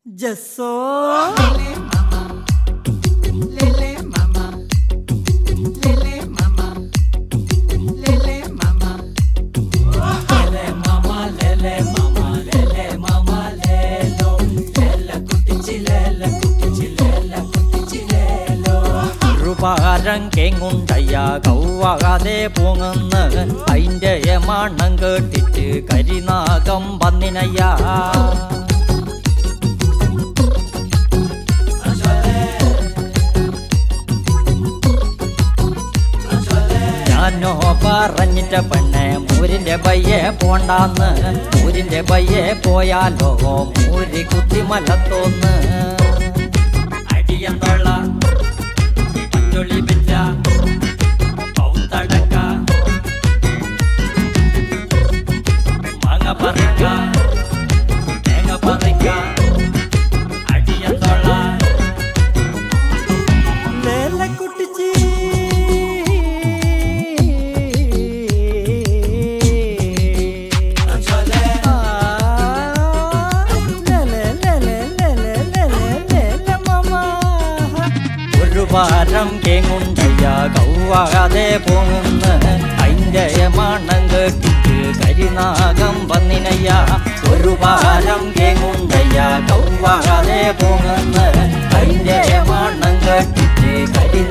ജസ്സോ ഒരുപാരം കേങ്ങുണ്ടയ്യ കൗവാകാതെ പോങ്ങുന്ന് അതിന്റെ മണം കേട്ടിട്ട് കരിനാഗം വന്നിനയ്യ ഞാനോ പറഞ്ഞിട്ട പെണ്ണെ മൂരിന്റെ പയ്യെ പോണ്ടാന്ന് മൂരിന്റെ പയ്യെ പോയാലോ മൂരി കുത്തി മലത്തോന്ന് അടിയന്തൊള്ള പച്ചൊളി വെച്ച പൗത്തടക്ക മാങ്ങ പറിക്ക തേങ്ങ പറിക്ക അടിയന്തൊള്ള ലേല കുട്ടിച്ചി ഒരു വാരം കേങ്ങുണ്ടയ്യ കൗവാകാതെ പോങ്ങുന്ന് അതിന്റെ മണം കേട്ടിട്ട് കരിനാഗം വന്നിനയ്യ ഒരു വാരം കേങ്ങുണ്ടയ്യ കൗവാകാതെ പോങ്ങുന്ന് അതിന്റെ മണം കേട്ടിട്ട് കരി